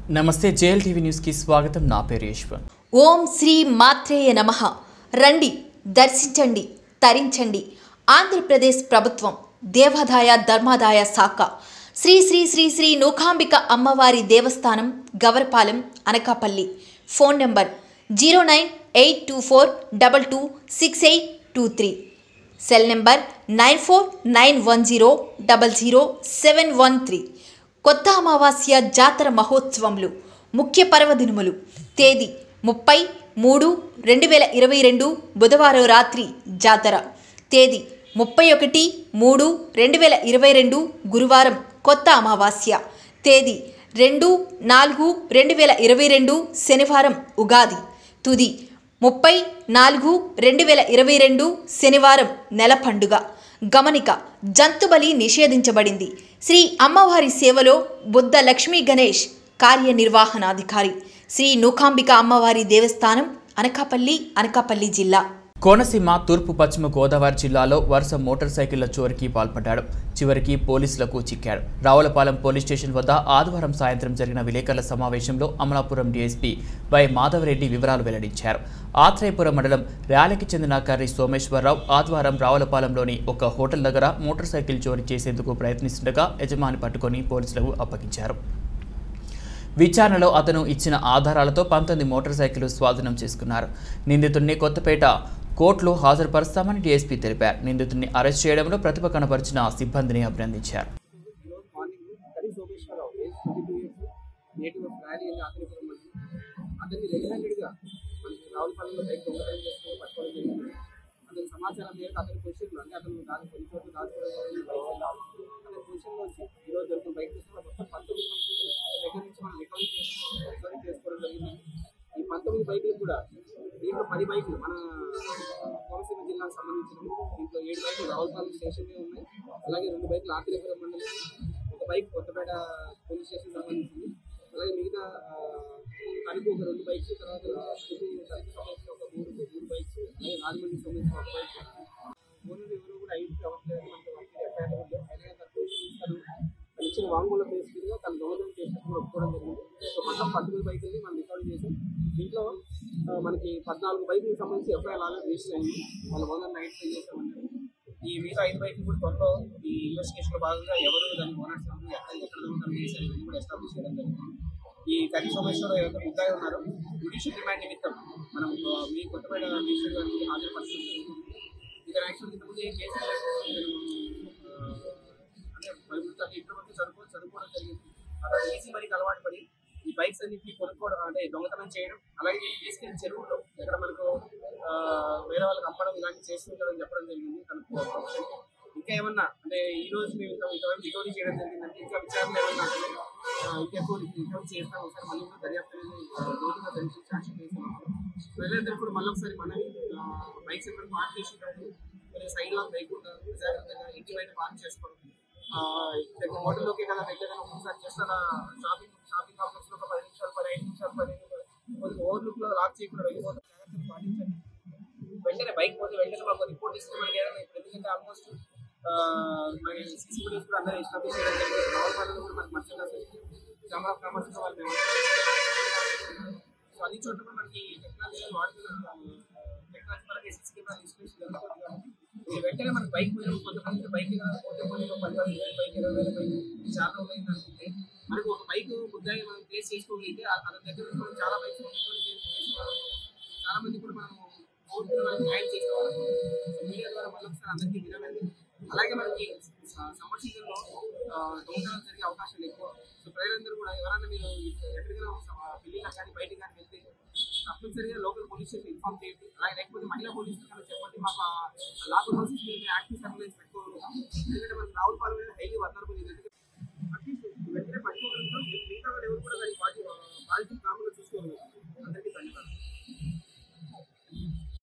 నమస్తే JL TV న్యూస్కి స్వాగతం నా పేరు యశ్వంత్ ఓం శ్రీ మాత్రేయ నమ రండి దర్శించండి తరించండి ఆంధ్రప్రదేశ్ ప్రభుత్వం దేవాదాయ ధర్మాదాయ శాఖ శ్రీ శ్రీ శ్రీ శ్రీ నూకాంబిక అమ్మవారి దేవస్థానం Gavarapalem Anakapalli phone number zero nine eight two four double two six eight two three cell number nine four nine one zero double zero seven one three కొత్త అమావాస్య జాతర మహోత్సవములు ముఖ్య పర్వదినములు తేదీ ముప్పై మూడు రెండు వేల ఇరవై రెండు బుధవారం రాత్రి జాతర తేదీ ముప్పై ఒకటి మూడు రెండు వేల ఇరవై రెండు గురువారం కొత్త అమావాస్య తేదీ రెండు నాలుగు రెండు వేల ఇరవై రెండు శనివారం ఉగాది తుది ముప్పై నాలుగు రెండు వేల ఇరవై రెండు శనివారం నెల పండుగ గమనిక జంతుబలి నిషేధించబడింది శ్రీ అమ్మవారి సేవలో బుద్ధ లక్ష్మీ గణేష్ కార్యనిర్వహణాధికారి శ్రీ నూకాంబిక అమ్మవారి దేవస్థానం అనకాపల్లి అనకాపల్లి జిల్లా కోనసీమ తూర్పు పశ్చిమ గోదావరి జిల్లాలో వరుస మోటార్ సైకిళ్ల చోరికి పాల్పడ్డాడు చివరికి పోలీసులకు చిక్కాడు రావులపాలెం పోలీస్ స్టేషన్ వద్ద ఆదివారం సాయంత్రం జరిగిన విలేకరుల సమావేశంలో అమలాపురం డీఎస్పీ వై మాధవరెడ్డి వివరాలు వెల్లడించారు ఆత్రేయపురం మండలం ర్యాలీకి చెందిన కర్రి సోమేశ్వరరావు ఆదివారం రావులపాలెంలోని ఒక హోటల్ దగ్గర మోటార్ సైకిల్ చోరీ చేసేందుకు ప్రయత్నిస్తుండగా యజమాని పట్టుకొని పోలీసులకు అప్పగించారు విచారణలో అతను ఇచ్చిన ఆధారాలతో పంతొమ్మిది మోటార్ సైకిల్ స్వాధీనం చేసుకున్నారు నిందితుడిని కొత్తపేట కోర్టులో హాజరుపరుస్తామని డీఎస్పీ తెలిపారు నిందితుడిని అరెస్ట్ చేయడంలో ప్రతిభ కనపరిచిన సిబ్బందిని అభినందించారు ఈరోజు morning Kari Someswararao age twenty two years native of Ryali అని ఆత్రేయపురం మంది అతన్ని రెడ్ హ్యాండెడ్గా మనకి రావులపాలెంలో బైక్ దొంగతనం చేసుకుని పట్టుకోవడం జరిగింది అతని సమాచారం మేరకు అతని పొజిషన్లో అంటే అతను దాని కొన్ని చోట్ల దాచుకోవడం జరిగింది బైక్ అతని పొజిషన్లో వచ్చి ఈరోజు దొరికిన బైక్ తీసుకున్న మొత్తం పంతొమ్మిది మంది అతని దగ్గర నుంచి మనం రికవరీ చేసుకోవడం రికవరీ చేసుకోవడం జరిగింది ఈ పంతొమ్మిది బైకులు కూడా దీంట్లో పది బైకులు మన కోనసీమ జిల్లాకు సంబంధించినవి దీంట్లో ఏడు బైకులు రావులపాలెం స్టేషన్లో ఉన్నాయి అలాగే రెండు బైకులు ఆత్రేయపురం మండలం ఒక బైక్ కొత్తపేట పోలీస్ స్టేషన్ సంబంధించింది అలాగే మిగతా ఆ, తణుకు ఒక రెండు బైక్స్ తర్వాత తణుకు తణుకు సంబంధించిన ఒక మూడు మూడు బైక్స్ అలాగే రాజమండ్రికి సంబంధించిన ఒక బైక్ ఓనర్ ఎవరు కూడా ఐడెంటిఫై అవ్వట్లేదు మనకి వాళ్ళకి ఎఫ్ఐఆర్ ఉంది అయినా తన పొజిషన్ తను తను ఇచ్చిన వాంగ్మూలం బేస్గా తను దొంగతనం చేసినట్టు ఒప్పుకోవడం జరిగింది సో మొత్తం పంతొమ్మిది బైకుల్ని మనం రికార్డు చేసాం దీంట్లో ఆ, మనకి పద్నాలుగు బైకులకు సంబంధించి ఎఫ్ఐఆర్ ఆల్రెడీ రిజిస్టర్ అయింది వాళ్ళ ఓనర్ ఐడెంటిఫై చేసామన్నారు ఈ మిగతా ఐదు బైకులు కూడా త్వరలో ఈ ఇన్వెస్టిగేషన్ లో భాగంగా ఎవరు దాని ఓనర్స్ ఎవరు ఎక్కడ ఎక్కడ దొంగతనం చేశారు ఇవన్నీ కూడా ఎస్టాబ్లిష్ చేయడం జరిగింది ఈ కరీ సోమేశ్వర ఎవరైతే ముద్దాయి ఉన్నారో జ్యుడిషియల్ రిమాండ్ నిమిత్తం మనం ఆ, మీ కొత్తపేట రిజిస్టర్ గారికి హాజరుపరచడం జరిగింది ఇతను యాక్చువల్ ఇంతకుముందు ఏ కేసు లేదు. ఇతను, ఆ, అంటే బైబుల్ ఇంట్లో వరకు చదువుకో చదువుకోవడం జరిగింది అతను ఈజీ మనకి అలవాటు పడి ఈ బైక్స్ అన్నింటినీ కొనుక్కోవడం అంటే దొంగతనం చేయడం అలాగే వీటిని తీసుకెళ్లి చెరువుల్లో ఎక్కడ మనకు ఆ, వేరే వాళ్ళకి అమ్మడం ఇలాంటివి చేస్తుంటారని చెప్పడం జరిగింది తన ప్రొఫెషన్ ఇంకా ఏమన్నా అంటే ఈ రోజు మేము ఇంత ఇంతవరకు రికవరీ చేయడం జరిగిందంటే ఇంకా విచారణ ఏమన్నా అంటే, ఆ, ఇంకా ఎక్కువ రికవరీ చేస్తాం ఒకసారి మళ్ళీ కూడా దర్యాప్తు అనేది ఆ, లోతుగా దర్యాప్తు సాక్ష్యం చేస్తాం ప్రజలందరూ కూడా మళ్ళీ ఒకసారి మనవి బైక్స్ ఎక్కడ పార్క్ చేసేటప్పుడు కొంచెం సైడ్ లో బైక్ ఉంటారు జాగ్రత్తగా ఇంటి బయట పార్క్ చేసుకోవడం ఆ, ఇక్కడ హోటల్లోకి కదా వెళ్ళేదని ఒకసారి చేస్తారా షాపింగ్ షాపింగ్ కాంప్లెక్స్ లో ఒక పది నిమిషాలు పది ఐదు నిమిషాలు పది నిమిషాలు కొంచెం ఓవర్ లుక్ లో లాక్ చేయకుండా వెళ్ళిపోతాం జాగ్రత్తలు పాటించండి వెంటనే బైక్ పోతే వెంటనే మాకు రిపోర్ట్ ఇస్తే మనకి ఏదైనా ఇప్పుడు ఎందుకంటే ఆల్మోస్ట్ మన సీసీ ఫుటేజ్ కూడా అందరూ ఎస్టాబ్లిష్ చేయడం జరిగింది రావులపాలెంలో కూడా మనకి మర్చెంట్ కెమెరా కామర్స్ వాళ్ళు సో అన్ని చోట్ల కూడా మనకి టెక్నాలజీ వాడుతున్నారు టెక్నాలజీ మనకి సీసీ కెమెరా ఇన్స్టలేషన్ జరుగుతుంది కాబట్టి మీరు వెంటనే మనకి బైక్ మీద కొంతమంది బైక్ పోతే పోనీ ఒక పది వేల ఇరవై బైక్ ఇరవై వేల బైక్ చాలా ఉన్నాయి అనుకుంటే మనకు ఒక బైక్ ముద్దాయి మనం ప్లేస్ చేసుకోగలిగితే ఆ- అతని దగ్గర నుంచి మనం చాలా బైక్స్ చాలా మంది కూడా మనం కోర్టులో మనకి న్యాయం చేసుకోవాలి మీడియా ద్వారా మళ్ళీ ఒకసారి అందరికీ వినమండి అలాగే మనకి సమ్మర్ సీజన్లో దొంగతనాలు జరిగే అవకాశాలు ఎక్కువ సో ప్రజలందరూ కూడా ఎవరైనా మీరు ఎక్కడికైనా పెళ్ళిళ్ళకి కానీ బయటకు కానీ వెళ్తే తప్పనిసరిగా లోకల్ పోలీస్ స్టేషన్ ఇన్ఫార్మ్ చేయండి అలాగే లేకపోతే మహిళా పోలీసులు కన్నా చెప్పండి మాకు లాభ నోటీస్ మీరు యాక్టివ్ సర్వేలెన్స్ పెట్టుకోవాలి ఎందుకంటే మనకి రావులపాలెం అనేది హైలీ వర్నరబుల్ ఎందుకంటే